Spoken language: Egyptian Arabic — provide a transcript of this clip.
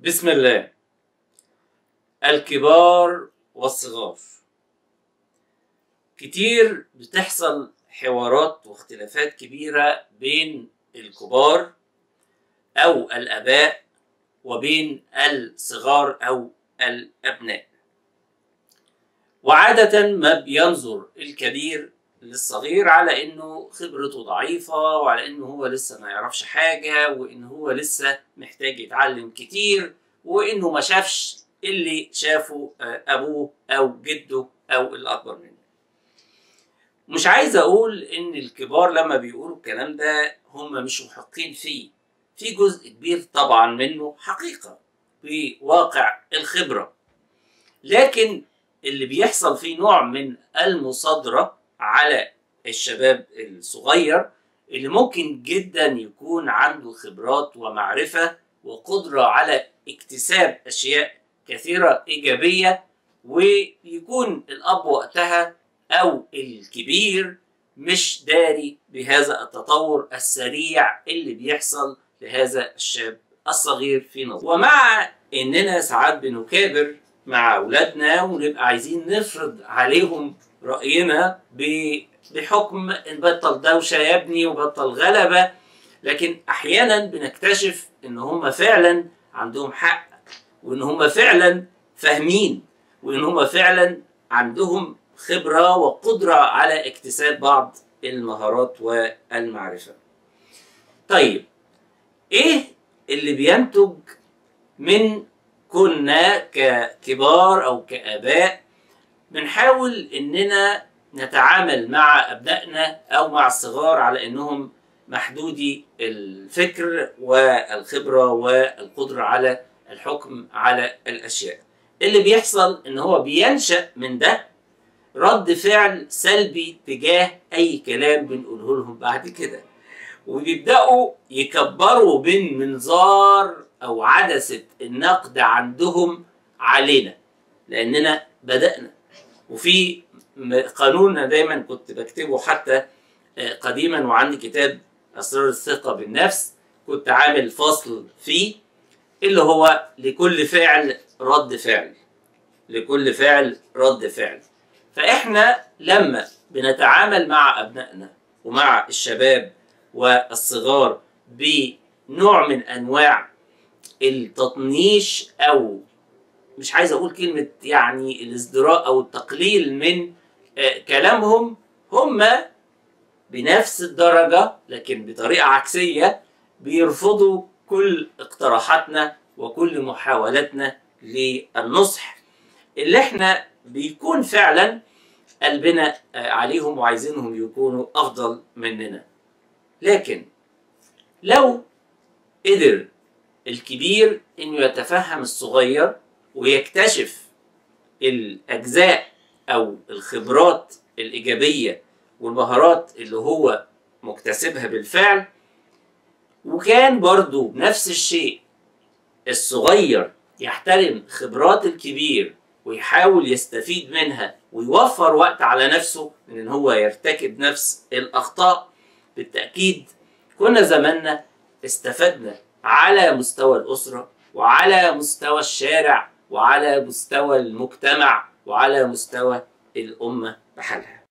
بسم الله الكبار والصغار كتير بتحصل حوارات واختلافات كبيرة بين الكبار أو الآباء وبين الصغار أو الأبناء وعادة ما بينظر الكبير للصغير على انه خبرته ضعيفة وعلى انه هو لسه ما يعرفش حاجة وان هو لسه محتاج يتعلم كتير وانه ما شافش اللي شافه ابوه او جده او الاكبر منه مش عايز اقول ان الكبار لما بيقولوا الكلام ده هم مش محقين فيه في جزء كبير طبعا منه حقيقة بواقع الخبرة لكن اللي بيحصل فيه نوع من المصادرة على الشباب الصغير اللي ممكن جدا يكون عنده خبرات ومعرفة وقدرة على اكتساب أشياء كثيرة إيجابية ويكون الأب وقتها أو الكبير مش داري بهذا التطور السريع اللي بيحصل لهذا الشاب الصغير في نظر ومع إننا ساعات بنكابر مع أولادنا ونبقى عايزين نفرض عليهم رأينا بحكم إن بطل دوشة يا ابني وبطل غلبة لكن أحيانا بنكتشف إن هم فعلا عندهم حق وإن هم فعلا فاهمين وإن هم فعلا عندهم خبرة وقدرة على اكتساب بعض المهارات والمعرفة طيب إيه اللي بينتج من كنا ككبار أو كآباء بنحاول اننا نتعامل مع ابنائنا او مع الصغار على انهم محدودي الفكر والخبره والقدره على الحكم على الاشياء. اللي بيحصل ان هو بينشا من ده رد فعل سلبي تجاه اي كلام بنقوله لهم بعد كده. وبيبداوا يكبروا بين منظار او عدسه النقد عندهم علينا لاننا بدانا وفي قانون دايما كنت بكتبه حتى قديما وعندي كتاب اسرار الثقه بالنفس كنت عامل فصل فيه اللي هو لكل فعل رد فعل لكل فعل رد فعل فاحنا لما بنتعامل مع ابنائنا ومع الشباب والصغار بنوع من انواع التطنيش او مش عايز اقول كلمه يعني الازدراء او التقليل من آه كلامهم هم بنفس الدرجه لكن بطريقه عكسيه بيرفضوا كل اقتراحاتنا وكل محاولاتنا للنصح اللي احنا بيكون فعلا قلبنا آه عليهم وعايزينهم يكونوا افضل مننا لكن لو قدر الكبير انه يتفهم الصغير ويكتشف الأجزاء أو الخبرات الإيجابية والمهارات اللي هو مكتسبها بالفعل وكان برضو نفس الشيء الصغير يحترم خبرات الكبير ويحاول يستفيد منها ويوفر وقت على نفسه من ان هو يرتكب نفس الاخطاء بالتاكيد كنا زماننا استفدنا على مستوى الاسره وعلى مستوى الشارع وعلى مستوى المجتمع وعلى مستوى الأمة بحالها